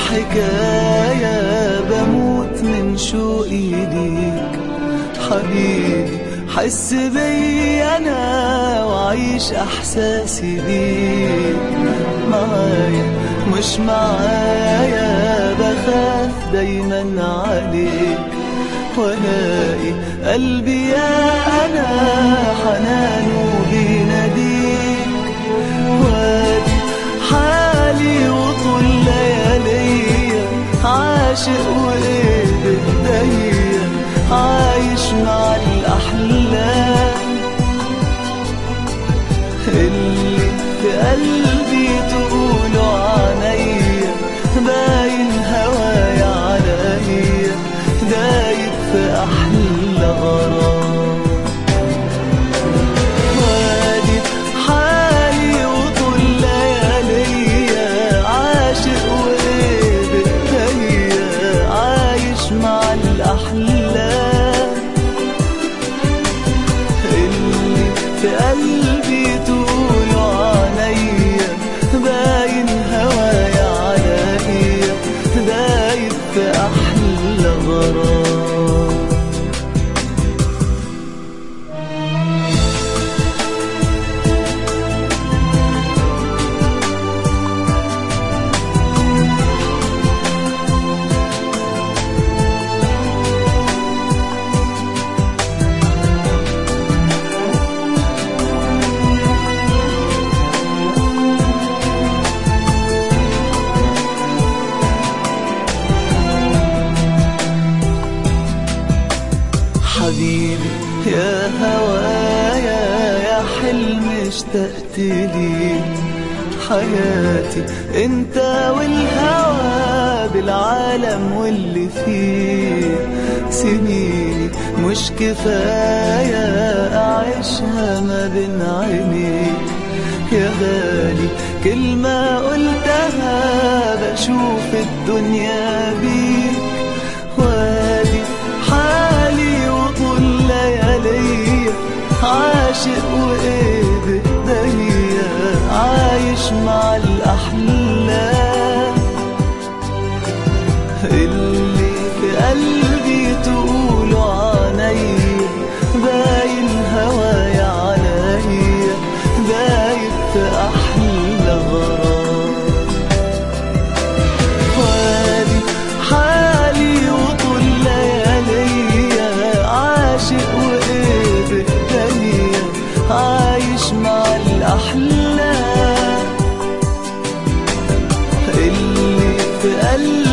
الحكاية بموت من شوقي ليك حبيبي حس بي أنا وعيش إحساسي بيك معايا مش معايا بخاف دايما عليك ولاقي قلبي يا أنا حنانه بيناديك وادي حالي وطول لياليا عاشق وايه بايديا عايش مع الأحلام اللي في قلبي تقولوا عليا باين هوايا عليا دايب في أحلى غرام وادي حالي وطول لياليا عاشق وايه بايديا عايش مع الأحلام اللي في قلبي تقولوا عليا باين هوايا عليا دايب في أحلى غرام حبيبي يا هوايا يا حلم اشتقت ليك حياتي انت والهوى بالعالم واللي فيه سنيني مش كفاية أعيشها ما بين عينيك يا غالي كلمة قلتها بشوف الدنيا بيك وادي حالي وطول لياليا عاشق وايه بايديا عايش مع الاحلام اللي في قلبي تقولوا عليا باين هوايا عليا دايب في احلى غرام وادي حالي وطول لياليا عاشق وايه بايديا عايش مع الاحلام اللي في قلبي